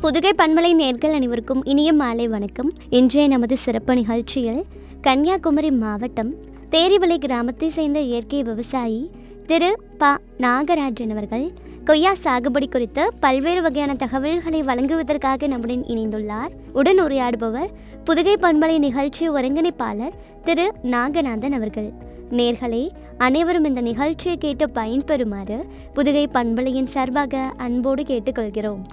புதுகை பண்பலை நேர்கள் அனைவருக்கும் இனிய மாலை வணக்கம் இன்றைய நமது சிறப்பு நிகழ்ச்சியில் கன்னியாகுமரி மாவட்டம் தேரிவளை கிராமத்தை சேர்ந்த இயற்கை விவசாயி திரு ப நாகராஜன் அவர்கள் கொய்யா சாகுபடி குறித்து பல்வேறு வகையான தகவல்களை வழங்குவதற்காக நம்முடன் இணைந்துள்ளார் உடன் உரையாடுபவர் புதுகை பண்பலை நிகழ்ச்சி ஒருங்கிணைப்பாளர் திரு நாகநாதன் அவர்கள் நேர்களே அனைவரும் இந்த நிகழ்ச்சியை கேட்டு பயன்பெறுமாறு புதுகை பண்பலையின் சார்பாக அன்போடு கேட்டுக்கொள்கிறோம்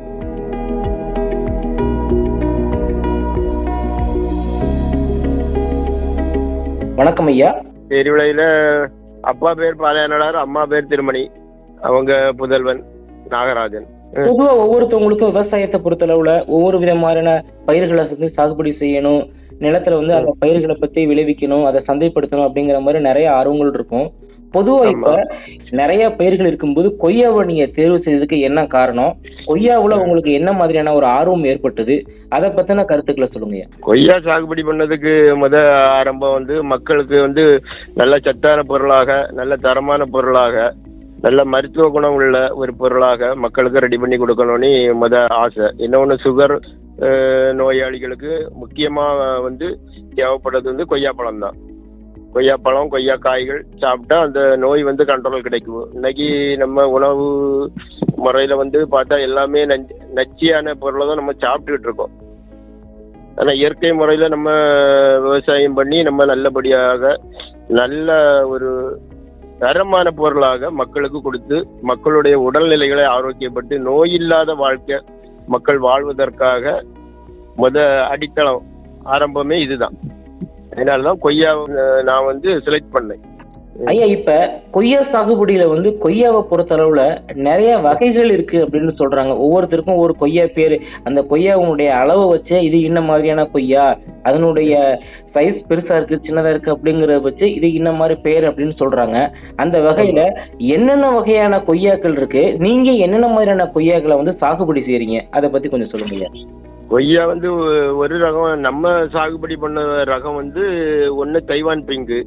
வணக்கம் ஐயா பெரியவிளையில அப்பா பேர் பாளையனார் அம்மா பேர் திருமணி அவங்க புதல்வன் நாகராஜன் பொதுவா ஒவ்வொருத்தவங்களுக்கும் விவசாயத்தை பொறுத்தளவுல ஒவ்வொரு விதமான பயிர்களை வந்து சாகுபடி செய்யணும் நிலத்துல வந்து அந்த பயிர்களை பத்தி விளைவிக்கணும் அதை சந்தைப்படுத்தணும் அப்படிங்கிற மாதிரி நிறைய ஆர்வங்கள் இருக்கும் பொதுவா இப்ப நிறைய பயிர்கள் இருக்கும்போது கொய்யாவை நீங்க தேர்வு செய்ததுக்கு என்ன காரணம் கொய்யாவுல உங்களுக்கு என்ன மாதிரியான ஒரு ஆர்வம் ஏற்பட்டது அதை பத்தின கருத்துக்களை சொல்லுங்க ஐயா கொய்யா சாகுபடி பண்ணதுக்கு முத ஆரம்பம் வந்து மக்களுக்கு வந்து நல்ல சத்தான பொருளாக நல்ல தரமான பொருளாக நல்ல மருத்துவ குணம் உள்ள ஒரு பொருளாக மக்களுக்கு ரெடி பண்ணி கொடுக்கணும்னு முத ஆசை இன்னொன்று சுகர் நோயாளிகளுக்கு முக்கியமாக வந்து தேவைப்படுறது வந்து கொய்யாப்பழம் தான் கொய்யாப்பழம் கொய்யா காய்கள் சாப்பிட்டா அந்த நோய் வந்து கண்ட்ரோல் கிடைக்கும் இன்னைக்கு நம்ம உணவு முறையில வந்து பார்த்தா எல்லாமே நஞ்சு நச்சியான பொருளை தான் நம்ம சாப்பிட்டுக்கிட்டு இருக்கோம் ஆனா இயற்கை முறையில நம்ம விவசாயம் பண்ணி நம்ம நல்லபடியாக நல்ல ஒரு தரமான பொருளாக மக்களுக்கு கொடுத்து மக்களுடைய உடல்நிலைகளை ஆரோக்கியப்பட்டு நோயில்லாத வாழ்க்கை மக்கள் வாழ்வதற்காக முத அடித்தளம் ஆரம்பமே இதுதான் அதனாலதான் கொய்யா அஹ், நான் வந்து செலக்ட் பண்ணேன் ஐயா இப்ப கொய்யா சாகுபடியில வந்து கொய்யாவை பொறுத்தளவுல நிறைய வகைகள் இருக்கு அப்படின்னு சொல்றாங்க ஒவ்வொருத்தருக்கும் ஒரு கொய்யா பேரு அந்த கொய்யாவுடைய அளவை வச்சு இது இன்ன மாதிரியான கொய்யா அதனுடைய சைஸ் பெருசா இருக்கு சின்னதா இருக்கு அப்படிங்கறத வச்சு இது இன்ன மாதிரி பேர் அப்படின்னு சொல்றாங்க அந்த வகையில என்னென்ன வகையான கொய்யாக்கள் இருக்கு நீங்க என்னென்ன மாதிரியான கொய்யாக்களை வந்து சாகுபடி செய்றீங்க அதை பத்தி கொஞ்சம் சொல்லுங்க ஐயா கொய்யா வந்து ஒ- ஒரு ரகம் நம்ம சாகுபடி பண்ண ரகம் வந்து ஒன்று தைவான் பிங்கு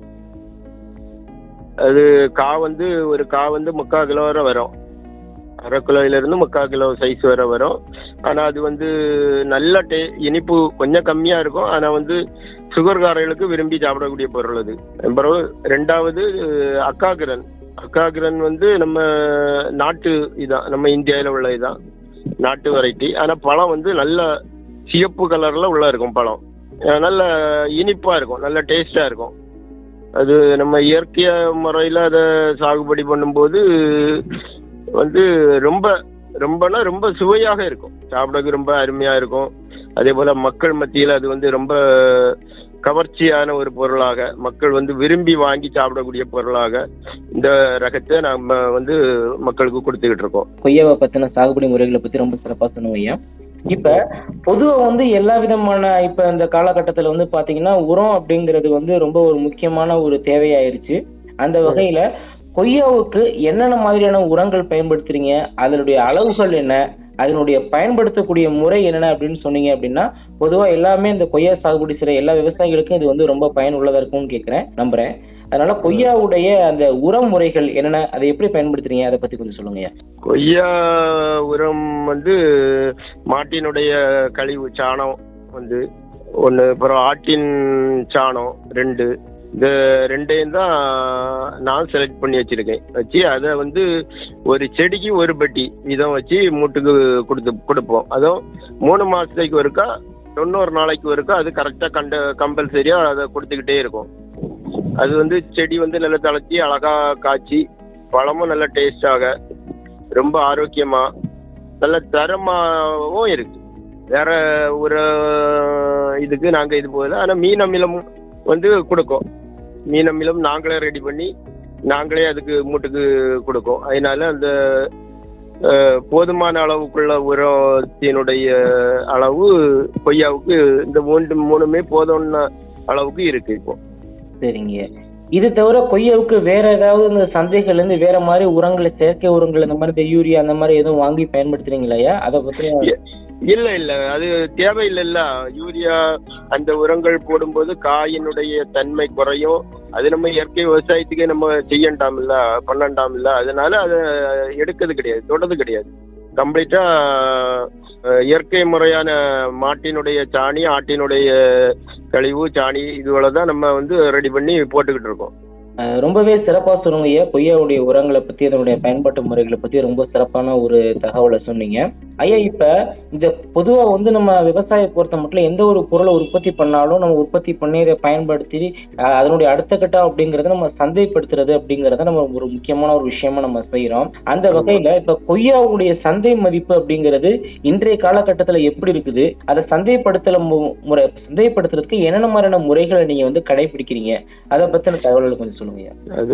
அது கா வந்து ஒரு கா வந்து முக்கால் கிலோ வரை வரும் அரை கிலோல இருந்து முக்கால் கிலோ சைஸ் வரை வரும் ஆனால் அது வந்து நல்ல டே இனிப்பு கொஞ்சம் கம்மியாக இருக்கும் ஆனால் வந்து சுகர்காரர்களுக்கு விரும்பி சாப்பிடக்கூடிய பொருள் அது அப்புறம் ரெண்டாவது அக்காகிரன் அக்காகிரன் வந்து நம்ம நாட்டு இதான் நம்ம இந்தியாவில் உள்ள இதான் நாட்டு வெரைட்டி ஆனால் பழம் வந்து நல்ல சிவப்பு கலரில் உள்ள இருக்கும் பழம் அஹ் நல்ல இனிப்பாக இருக்கும் நல்ல டேஸ்டாக இருக்கும் அது நம்ம இயற்கை முறையில் அதை சாகுபடி பண்ணும்போது வந்து ரொம்ப ரொம்பனா ரொம்ப சுவையாக இருக்கும் சாப்பிடக்கு ரொம்ப அருமையாக இருக்கும் அதே போல் மக்கள் மத்தியில் அது வந்து ரொம்ப கவர்ச்சியான ஒரு பொருளாக மக்கள் வந்து விரும்பி வாங்கி சாப்பிடக்கூடிய பொருளாக இந்த ரகத்தை நம்ம வந்து மக்களுக்கு கொடுத்துக்கிட்டு இருக்கோம் கொய்யாவை பத்தின சாகுபடி முறைகளை பத்தி ரொம்ப சிறப்பா சொன்னோம் ஐயா இப்ப பொதுவா வந்து எல்லா விதமான இப்ப இந்த காலகட்டத்துல வந்து பாத்தீங்கன்னா உரம் அப்படிங்கிறது வந்து ரொம்ப ஒரு முக்கியமான ஒரு தேவையாயிருச்சு அந்த வகையில கொய்யாவுக்கு என்னென்ன மாதிரியான உரங்கள் பயன்படுத்துறீங்க அதனுடைய அளவுகள் என்ன அதனுடைய பயன்படுத்தக்கூடிய முறை என்னென்ன அப்படின்னு சொன்னீங்க அப்படின்னா பொதுவா எல்லாமே இந்த கொய்யா சாகுபடி செய்யற எல்லா விவசாயிகளுக்கும் இது வந்து ரொம்ப பயனுள்ளதா இருக்கும்னு கேக்குறேன் நம்புறேன் அதனால கொய்யாவுடைய அந்த உரம் முறைகள் என்னென்ன அதை எப்படி பயன்படுத்துறீங்க அதை பத்தி கொஞ்சம் சொல்லுங்க ஐயா கொய்யா உரம் வந்து மாட்டினுடைய கழிவு சாணம் வந்து ஒன்று அப்புறம் ஆட்டின் சாணம் ரெண்டு இந்த ரெண்டையும் தான் நான் செலக்ட் பண்ணி வச்சிருக்கேன் வச்சு அதை வந்து ஒரு செடிக்கு ஒரு பெட்டி வீதம் வச்சு மூட்டுக்கு கொடுத்து கொடுப்போம் அதுவும் மூணு மாதத்துக்கு ஒருக்கா தொண்ணூறு நாளைக்கு ஒருக்கா அது கரெக்டாக கண்ட கம்பல்சரியாக அதை கொடுத்துக்கிட்டே இருக்கும் அது வந்து செடி வந்து நல்லா தளர்த்தி அழகா காய்ச்சி பழமும் நல்ல டேஸ்டாக ரொம்ப ஆரோக்கியமா நல்ல தரமாகவும் இருக்கு வேற ஒரு இதுக்கு நாங்க இது போகல ஆனா மீன் அமிலம் வந்து கொடுக்கோம் மீன் அமிலம் நாங்களே ரெடி பண்ணி நாங்களே அதுக்கு மூட்டுக்கு கொடுக்கோம் அதனால அந்த அஹ், போதுமான அளவுக்குள்ள உரத்தினுடைய அளவு கொய்யாவுக்கு இந்த மூன்று மூணுமே போதும்ன அளவுக்கு இருக்கு இப்போ சரிங்க இது தவிர கொய்யாவுக்கு வேற ஏதாவது இந்த சந்தைகள்ல இருந்து வேற மாதிரி உரங்களை செயற்கை உரங்கள் இந்த மாதிரி இந்த யூரியா அந்த மாதிரி எதுவும் வாங்கி பயன்படுத்துறீங்களா அதை பத்தி இல்ல இல்ல அது தேவையில்லைல்ல யூரியா அந்த உரங்கள் போடும்போது காயினுடைய தன்மை குறையும் அது நம்ம இயற்கை விவசாயத்துக்கே நம்ம செய்யண்டாமில்ல பண்ணண்டாமில்ல அதனால அதை எடுக்கிறது கிடையாது தொடர்றது கிடையாது கம்ப்ளீட்டா அஹ், இயற்கை முறையான மாட்டினுடைய சாணி ஆட்டினுடைய கழிவு சாணி இதுவரை தான் நம்ம வந்து ரெடி பண்ணி போட்டுக்கிட்டு இருக்கோம் அஹ் ரொம்பவே சிறப்பா சொன்னீங்க ஐயா கொய்யாவுடைய உரங்களை பத்தி அதனுடைய பயன்பாட்டு முறைகளை பத்தி ரொம்ப சிறப்பான ஒரு தகவலை சொன்னீங்க ஐயா இப்ப இந்த பொதுவா வந்து நம்ம விவசாய பொறுத்த மட்டும் எந்த ஒரு பொருளை உற்பத்தி பண்ணாலும் நம்ம உற்பத்தி பண்ணி அதை பயன்படுத்தி அஹ் அதனுடைய அடுத்த கட்டம் அப்படிங்கறத நம்ம சந்தைப்படுத்துறது அப்படிங்கறத நம்ம ஒரு முக்கியமான ஒரு விஷயமா நம்ம செய்யறோம் அந்த வகையில இப்ப கொய்யாவுடைய சந்தை மதிப்பு அப்படிங்கிறது இன்றைய காலகட்டத்துல எப்படி இருக்குது அதை சந்தைப்படுத்தல மு- முறை சந்தைப்படுத்துறதுக்கு என்னென்ன மாதிரியான முறைகளை நீங்க வந்து கடைபிடிக்கிறீங்க அதை பத்தின தகவல்கள் கொஞ்சம் சொல்லுங்க ஐயா. அது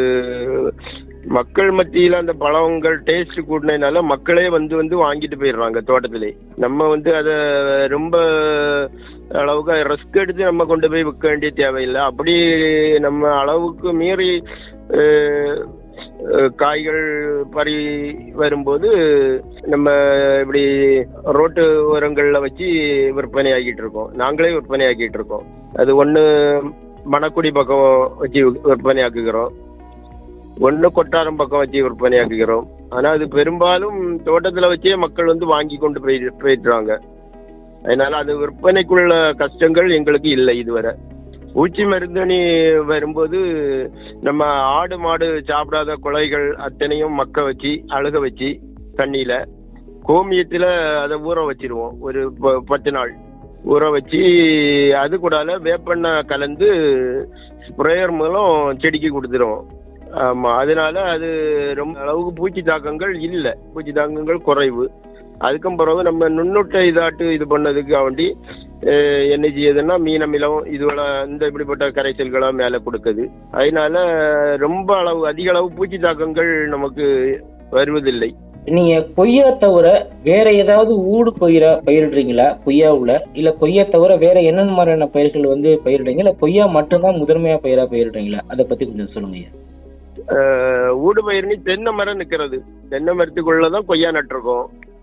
மக்கள் மத்தியில அந்த பழங்கள் டேஸ்ட் கூட்டினதுனால மக்களே வந்து வந்து வாங்கிட்டு போயிடுறாங்க தோட்டத்திலே நம்ம வந்து அதை ரொம்ப அளவுக்கு ரிஸ்க் எடுத்து நம்ம கொண்டு போய் விற்க வேண்டிய தேவையில்லை அப்படி நம்ம அளவுக்கு மீறி அஹ், அஹ், காய்கள் பறி வரும்போது நம்ம இப்படி ரோட்டு ஓரங்களில் வச்சு விற்பனை ஆக்கிட்டு இருக்கோம் நாங்களே விற்பனை ஆக்கிட்டு இருக்கோம் அது ஒன்று மணக்குடி பக்கம் வச்சு விற்பனை ஆக்குகிறோம் ஒன்று கொட்டாரம் பக்கம் வச்சு விற்பனை ஆக்குகிறோம் ஆனால் அது பெரும்பாலும் தோட்டத்தில் வச்சே மக்கள் வந்து வாங்கி கொண்டு போய் போயிட்டுறாங்க அதனால அது விற்பனைக்குள்ள கஷ்டங்கள் எங்களுக்கு இல்லை இதுவரை பூச்சி மருந்தணி வரும்போது நம்ம ஆடு மாடு சாப்பிடாத குலைகள் அத்தனையும் மக்க வச்சு அழுக வச்சு தண்ணியில கோமியத்தில் அதை ஊற வச்சிருவோம் ஒரு ப- பத்து நாள் ஊற வச்சு அது கூடால வேப்பெண்ணெய் கலந்து ஸ்ப்ரேயர் மூலம் செடிக்கு கொடுத்துருவோம் ஆமா அதனால அது ரொம்ப அளவுக்கு பூச்சி தாக்கங்கள் இல்லை பூச்சி தாக்கங்கள் குறைவு அதுக்கும் பிறகு நம்ம நுண்ணுட்ட இதாட்டு இது பண்ணதுக்கு வேண்டி அஹ், என்ன செய்யுதுன்னா மீனமிலம் இதுவள இந்த இப்படிப்பட்ட கரைசல்களை மேலே கொடுக்குது அதனால ரொம்ப அளவு அதிக அளவு பூச்சி தாக்கங்கள் நமக்கு வருவதில்லை நீங்க கொய்யா தவிர வேற ஏதாவது ஊடு பயிரா பயிரிடுறீங்களா கொய்யாவுல இல்ல கொய்யா தவிர வேற என்னென்ன மாதிரியான பயிர்கள் வந்து பயிரிடுறீங்க இல்ல கொய்யா மட்டும்தான் முதன்மையா பயிரா பயிரிடுறீங்களா அதை பத்தி கொஞ்சம் சொல்லுங்க ஐயா. அஹ், ஊடு பயிர்னி தென்னை மரம் நிற்கிறது தென்னை மரத்துக்குள்ள தான் கொய்யா நட்டிருக்கோம்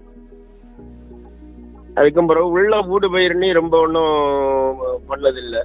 அதுக்கும் பிறகு உள்ள ஊடு பயிர்னி ரொம்ப ஒன்றும் பண்ணதில்லை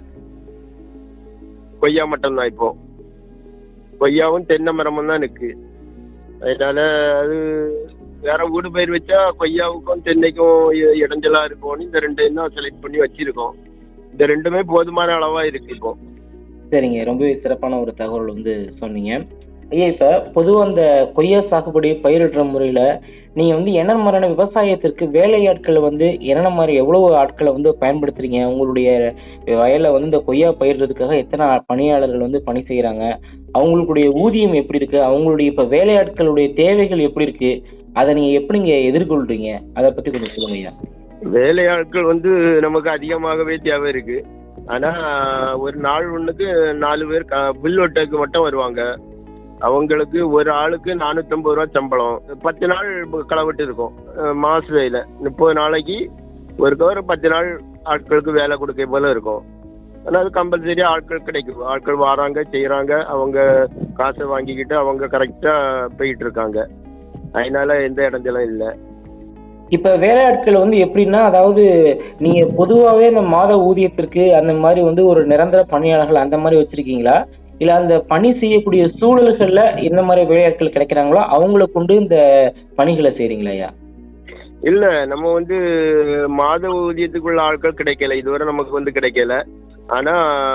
கொய்யா மட்டும்தான் இப்போ கொய்யாவும் தென்னை மரமும் தான் நிற்கு அதனால அது வேற ஊடு பயிர் வச்சா கொய்யாவுக்கும் தென்னைக்கும் இ- இடைஞ்சலா இருக்கும்னு இந்த ரெண்டையும் தான் செலக்ட் பண்ணி வச்சிருக்கோம் இந்த ரெண்டுமே போதுமான அளவா இருக்கு இப்போ சரிங்க ரொம்பவே சிறப்பான ஒரு தகவல் வந்து சொன்னீங்க ஐயா இப்ப பொதுவா அந்த கொய்யா சாகுபடி பயிரிடுற முறையில நீங்க வந்து என்ன மாதிரியான விவசாயத்திற்கு வேலையாட்கள் வந்து என்னென்ன மாதிரி எவ்வளவு ஆட்களை வந்து பயன்படுத்துறீங்க உங்களுடைய வயல்ல வந்து இந்த கொய்யா பயிரிடுறதுக்காக எத்தனை பணியாளர்கள் வந்து பணி செய்யறாங்க அவங்களுடைய ஊதியம் எப்படி இருக்கு அவங்களுடைய இப்ப வேலையாட்களுடைய தேவைகள் எப்படி இருக்கு அதை நீங்க எப்படிங்க எதிர்கொள்றீங்க அதை பத்தி கொஞ்சம் சொல்லுங்க ஐயா வேலையாட்கள் வந்து நமக்கு அதிகமாகவே தேவை இருக்கு ஆனா ஒரு நாள் ஒண்ணுக்கு நாலு பேர் க- பில் ஒட்டக்கு மட்டும் வருவாங்க அவங்களுக்கு ஒரு ஆளுக்கு நானூத்தம்பது ரூபா சம்பளம் பத்து நாள் களவிட்டு இருக்கும் அஹ் மாச வேலை முப்பது நாளைக்கு ஒரு கவர் பத்து நாள் ஆட்களுக்கு வேலை கொடுக்க போல இருக்கும் ஆனால் அது கம்பல்சரி ஆட்கள் கிடைக்கும் ஆட்கள் வராங்க செய்யறாங்க அவங்க காசை வாங்கிக்கிட்டு அவங்க கரெக்டா போயிட்டு இருக்காங்க அதனால எந்த இடைஞ்சலும் இல்லை இப்ப வேலையாட்கள் வந்து எப்படின்னா அதாவது நீங்க பொதுவாவே இந்த மாத ஊதியத்திற்கு அந்த மாதிரி வந்து ஒரு நிரந்தர பணியாளர்கள் அந்த மாதிரி வச்சிருக்கீங்களா இல்ல அந்த பணி செய்யக்கூடிய சூழல்கள்ல என்ன மாதிரி வேலையாட்கள் கிடைக்கிறாங்களோ அவங்கள கொண்டு இந்த பணிகளை செய்றீங்களா ஐயா இல்ல நம்ம வந்து மாத ஊதியத்துக்குள்ள ஆட்கள் கிடைக்கல இதுவரை நமக்கு வந்து கிடைக்கல ஆனா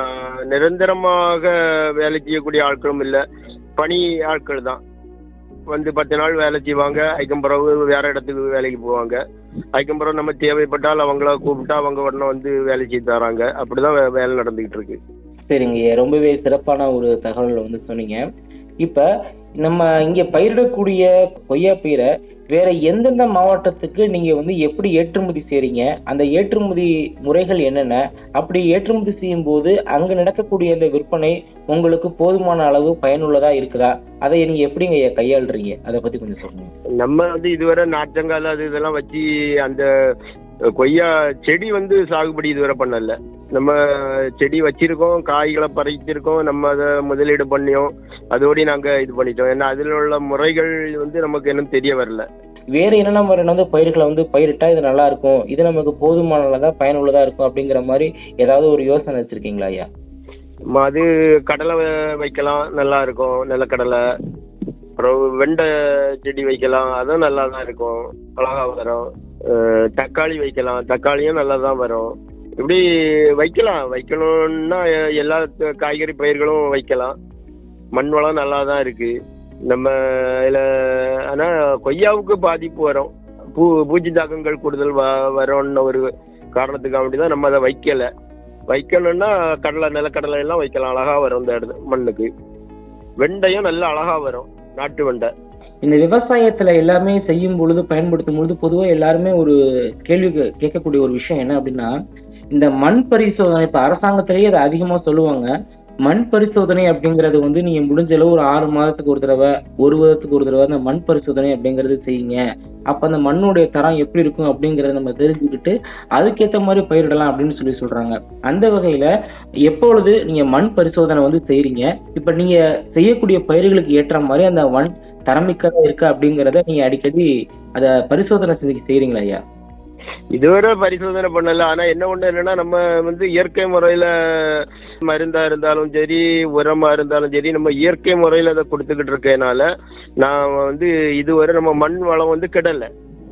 நிரந்தரமாக வேலை செய்யக்கூடிய ஆட்களும் இல்ல பணி ஆட்கள் தான் வந்து பத்து நாள் வேலை செய்வாங்க அதுக்கும் பிறகு வேற இடத்துக்கு வேலைக்கு போவாங்க அதுக்கும் பிறகு நம்ம தேவைப்பட்டால் அவங்கள கூப்பிட்டா அவங்க உடனே வந்து வேலை செய்து தராங்க அப்படிதான் வே- வேலை நடந்துகிட்டு இருக்கு சரிங்க ஐயா ரொம்பவே சிறப்பான ஒரு தகவல் வந்து சொன்னீங்க இப்ப நம்ம இங்க பயிரிடக்கூடிய கொய்யா பயிரை வேற எந்தெந்த மாவட்டத்துக்கு நீங்க வந்து எப்படி ஏற்றுமதி செய்றீங்க அந்த ஏற்றுமதி முறைகள் என்னென்ன அப்படி ஏற்றுமதி செய்யும் போது அங்க நடக்கக்கூடிய அந்த விற்பனை உங்களுக்கு போதுமான அளவு பயனுள்ளதா இருக்குதா அதை நீங்க எப்படிங்க ஐயா கையாளுறீங்க அதை பத்தி கொஞ்சம் சொல்லுங்க நம்ம வந்து இதுவரை நாற்றங்கால் அது இதெல்லாம் வச்சு அந்த கொய்யா செடி வந்து சாகுபடி இதுவரை பண்ணல நம்ம செடி வச்சிருக்கோம் காய்களை பறிச்சிருக்கோம் நம்ம அதை முதலீடு பண்ணியோம் அதோடய நாங்கள் இது பண்ணிட்டோம் ஏன்னா அதில் உள்ள முறைகள் வந்து நமக்கு இன்னும் தெரிய வரல வேற என்னென்ன மாதிரியான வந்து பயிர்களை வந்து பயிரிட்டா இது நல்லா இருக்கும் இது நமக்கு போதுமானதா பயனுள்ளதா இருக்கும் அப்படிங்கிற மாதிரி ஏதாவது ஒரு யோசனை வச்சிருக்கீங்களா ஐயா நம்ம அது கடலை வ- வைக்கலாம் நல்லா இருக்கும் நிலக்கடலை அப்புறம் வெண்டை செடி வைக்கலாம் அதுவும் நல்லா தான் இருக்கும் அழகா வரும் அஹ், தக்காளி வைக்கலாம் தக்காளியும் நல்லா தான் வரும் இப்படி வைக்கலாம் வைக்கணும்னா எல்லா காய்கறி பயிர்களும் வைக்கலாம் மண் வளம் நல்லா தான் இருக்கு நம்ம இதில் ஆனால் கொய்யாவுக்கு பாதிப்பு வரும் பூ பூச்சி தாக்கங்கள் கூடுதல் வ வரும்னு ஒரு காரணத்துக்காக தான் நம்ம அதை வைக்கல வைக்கணும்னா கடலை நிலக்கடலை எல்லாம் வைக்கலாம் அழகா வரும் இந்த இடத்து மண்ணுக்கு வெண்டையும் நல்லா அழகா வரும் நாட்டு வெண்டை இந்த விவசாயத்துல எல்லாமே செய்யும் பொழுது பயன்படுத்தும் பொழுது பொதுவா எல்லாருமே ஒரு கேள்வி கே- கேட்கக்கூடிய ஒரு விஷயம் என்ன அப்படின்னா இந்த மண் பரிசோதனை இப்ப அரசாங்கத்திலேயே அதை அதிகமா சொல்லுவாங்க மண் பரிசோதனை அப்படிங்கறது வந்து நீங்க முடிஞ்ச அளவு ஒரு ஆறு மாதத்துக்கு ஒரு தடவை ஒரு வருடத்துக்கு ஒரு தடவை அந்த மண் பரிசோதனை அப்படிங்கறது செய்யுங்க அப்ப அந்த மண்ணுடைய தரம் எப்படி இருக்கும் அப்படிங்கறத நம்ம தெரிஞ்சுக்கிட்டு அதுக்கேத்த மாதிரி பயிரிடலாம் அப்படின்னு சொல்லி சொல்றாங்க அந்த வகையில எப்பொழுது நீங்க மண் பரிசோதனை வந்து செய்றீங்க இப்ப நீங்க செய்யக்கூடிய பயிர்களுக்கு ஏற்ற மாதிரி அந்த மண் தரமிக்கதா இருக்கா அப்படிங்கறத நீங்க அடிக்கடி அத பரிசோதனை செஞ்சு செய்றீங்களா ஐயா இதுவரை பரிசோதனை பண்ணல ஆனா என்ன ஒண்ணு என்னன்னா நம்ம வந்து இயற்கை முறையில மருந்தா இருந்தாலும் சரி உரமா இருந்தாலும் சரி நம்ம இயற்கை முறையில அதை கொடுத்துக்கிட்டு இருக்கனால நான் வந்து இதுவரை நம்ம மண் வளம் வந்து கிடல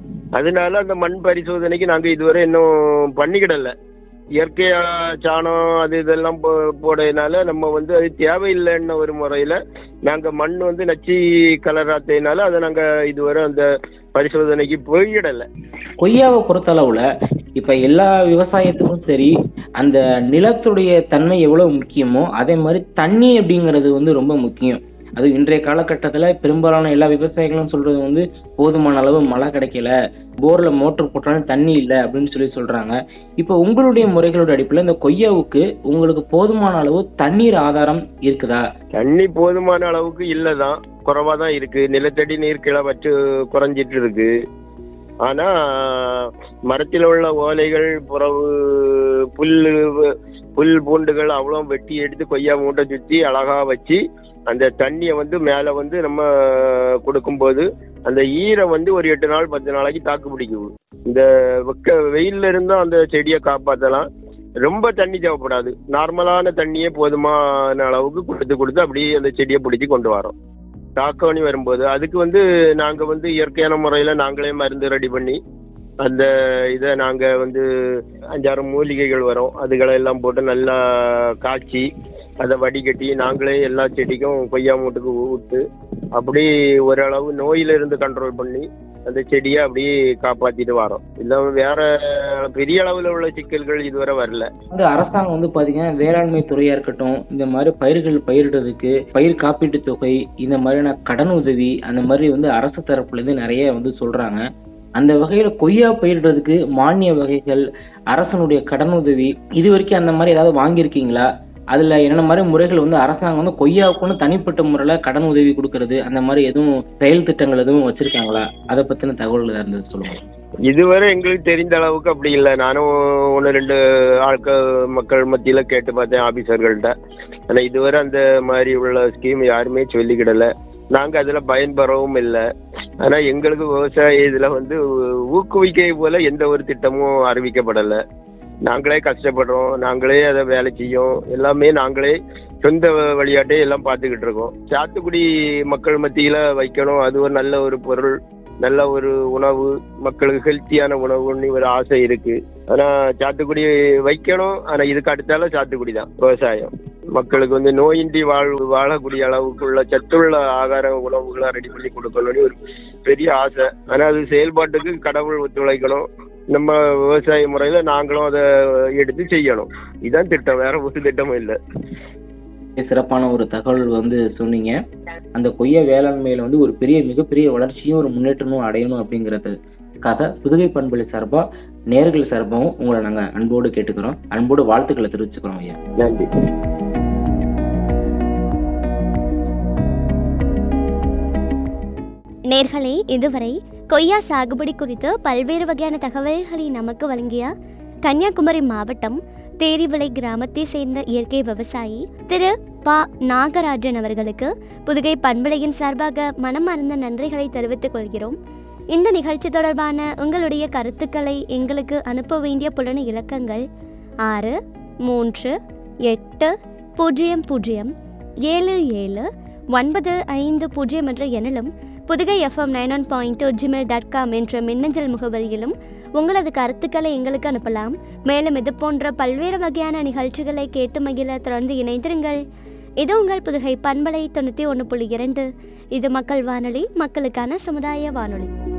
அதனால அந்த மண் பரிசோதனைக்கு நாங்க இதுவரை இன்னும் பண்ணிக்கிடல இயற்கையா சாணம் அது இதெல்லாம் போ- போடறதுனால நம்ம வந்து அது தேவையில்லைன்ன ஒரு முறையில நாங்க மண் வந்து நச்சு கலராத்ததுனால அதை நாங்க இதுவரை அந்த பரிசோதனைக்கு போயிடல கொய்யாவை பொறுத்தளவுல இப்ப எல்லா விவசாயத்துக்கும் சரி அந்த நிலத்துடைய தன்மை எவ்வளவு முக்கியமோ அதே மாதிரி தண்ணி அப்படிங்கிறது வந்து ரொம்ப முக்கியம் அது இன்றைய காலகட்டத்துல பெரும்பாலான எல்லா விவசாயிகளும் சொல்றது வந்து போதுமான அளவு மழை கிடைக்கல போர்ல மோட்டர் போட்டாலும் தண்ணி இல்லை அப்படின்னு சொல்லி சொல்றாங்க இப்ப உங்களுடைய முறைகளோட அடிப்படையில் இந்த கொய்யாவுக்கு உங்களுக்கு போதுமான அளவு தண்ணீர் ஆதாரம் இருக்குதா தண்ணி போதுமான அளவுக்கு இல்லதான் குறைவா தான் இருக்கு நிலத்தடி நீர் கிளவற்று குறைஞ்சிட்டு இருக்கு ஆனா மரத்தில் உள்ள ஓலைகள் புறவு புல்லு புல் பூண்டுகள் அவ்வளோ வெட்டி எடுத்து கொய்யா மூட்டை சுத்தி அழகா வச்சு அந்த தண்ணியை வந்து மேலே வந்து நம்ம கொடுக்கும்போது அந்த ஈரம் வந்து ஒரு எட்டு நாள் பத்து நாளைக்கு தாக்கு பிடிக்குது இந்த வெக்க வெயில்ல இருந்தும் அந்த செடியை காப்பாற்றலாம் ரொம்ப தண்ணி தேவைப்படாது நார்மலான தண்ணியே போதுமான அளவுக்கு கொடுத்து கொடுத்து அப்படியே அந்த செடியை பிடிச்சி கொண்டு வரோம் தாக்கவணி வரும்போது அதுக்கு வந்து நாங்கள் வந்து இயற்கையான முறையில் நாங்களே மருந்து ரெடி பண்ணி அந்த இதை நாங்கள் வந்து அஞ்சாறு மூலிகைகள் வரும் அதுகளை எல்லாம் போட்டு நல்லா காய்ச்சி அதை வடிகட்டி நாங்களே எல்லா செடிக்கும் கொய்யா மூட்டுக்கு விட்டு அப்படி ஓரளவு நோயிலிருந்து கண்ட்ரோல் பண்ணி அந்த செடியை அப்படியே காப்பாத்திட்டு வரோம் இல்லாம வேற பெரிய அளவில் உள்ள சிக்கல்கள் இதுவரை வரல வந்து அரசாங்கம் வந்து பாத்தீங்கன்னா வேளாண்மை துறையா இருக்கட்டும் இந்த மாதிரி பயிர்கள் பயிரிடுறதுக்கு பயிர் காப்பீட்டு தொகை இந்த மாதிரியான கடன் உதவி அந்த மாதிரி வந்து அரசு தரப்புல இருந்து நிறைய வந்து சொல்றாங்க அந்த வகையில கொய்யா பயிரிடுறதுக்கு மானிய வகைகள் அரசனுடைய கடன் உதவி இது வரைக்கும் அந்த மாதிரி ஏதாவது வாங்கியிருக்கீங்களா அதுல என்ன மாதிரி முறைகள் வந்து அரசாங்கம் வந்து கொய்யாவுக்குன்னு தனிப்பட்ட முறையில கடன் உதவி கொடுக்கறது அந்த மாதிரி எதுவும் செயல் திட்டங்கள் எதுவும் வச்சிருக்காங்களா அதை பத்தின தகவல்கள் ஏதாவது இருந்தது சொல்லுங்க இதுவரை எங்களுக்கு தெரிந்த அளவுக்கு அப்படி இல்லை நானும் ஒன்று ரெண்டு ஆட்கள் மக்கள் மத்தியில் கேட்டு பார்த்தேன் ஆபீசர்கள்ட்ட ஆனால் இதுவரை அந்த மாதிரி உள்ள ஸ்கீம் யாருமே சொல்லிக்கிடல நாங்கள் அதில் பயன்பெறவும் இல்லை ஆனால் எங்களுக்கு விவசாய இதில் வந்து ஊக்குவிக்கை போல எந்த ஒரு திட்டமும் அறிவிக்கப்படலை நாங்களே கஷ்டப்படுறோம் நாங்களே அதை வேலை செய்யோம் எல்லாமே நாங்களே சொந்த வழியாட்டே எல்லாம் பார்த்துக்கிட்டு இருக்கோம் சாத்துக்குடி மக்கள் மத்தியில் வைக்கணும் அது ஒரு நல்ல ஒரு பொருள் நல்ல ஒரு உணவு மக்களுக்கு ஹெல்த்தியான உணவுன்னு ஒரு ஆசை இருக்கு ஆனா சாத்துக்குடி வைக்கணும் ஆனா இதுக்கு அடுத்தால சாத்துக்குடி தான் விவசாயம் மக்களுக்கு வந்து நோயின்றி வாழ் வாழக்கூடிய அளவுக்குள்ள சத்துள்ள ஆகார உணவுகளை ரெடி பண்ணி கொடுக்கணும்னு ஒரு பெரிய ஆசை ஆனா அது செயல்பாட்டுக்கு கடவுள் ஒத்துழைக்கணும் நம்ம விவசாய முறையில நாங்களும் அதை எடுத்து செய்யணும் இதான் திட்டம் வேற ஒரு திட்டமும் இல்லை சிறப்பான ஒரு தகவல் வந்து சொன்னீங்க அந்த கொய்யா வேளாண்மையில வந்து ஒரு பெரிய மிகப்பெரிய வளர்ச்சியும் ஒரு முன்னேற்றமும் அடையணும் அப்படிங்கறதுக்காக புதுகை பண்பலை சார்பா நேர்கள் சார்பாகவும் உங்களை நாங்க அன்போடு கேட்டுக்கிறோம் அன்போடு வாழ்த்துக்களை தெரிவிச்சுக்கிறோம் ஐயா நன்றி நேர்களே இதுவரை கொய்யா சாகுபடி குறித்து பல்வேறு வகையான தகவல்களை நமக்கு வழங்கிய கன்னியாகுமரி மாவட்டம் தேரிவிளை கிராமத்தை சேர்ந்த இயற்கை விவசாயி திரு ப நாகராஜன் அவர்களுக்கு புதுகை பண்பலையின் சார்பாக மனமார்ந்த நன்றிகளை தெரிவித்துக் கொள்கிறோம் இந்த நிகழ்ச்சி தொடர்பான உங்களுடைய கருத்துக்களை எங்களுக்கு அனுப்ப வேண்டிய புலன இலக்கங்கள் ஆறு மூன்று எட்டு பூஜ்ஜியம் பூஜ்ஜியம் ஏழு ஏழு ஒன்பது ஐந்து பூஜ்ஜியம் என்ற எண்ணிலும் Pudugai FM nine one point two Gmail dot com என்ற மின்னஞ்சல் முகவரியிலும் உங்களது கருத்துக்களை எங்களுக்கு அனுப்பலாம் மேலும் இது போன்ற பல்வேறு வகையான நிகழ்ச்சிகளை கேட்டு மகிழ தொடர்ந்து இணைந்திருங்கள் இது உங்கள் புதுகை பண்பலை தொண்ணூற்றி ஒன்று புள்ளி இரண்டு இது மக்கள் வானொலி மக்களுக்கான சமுதாய வானொலி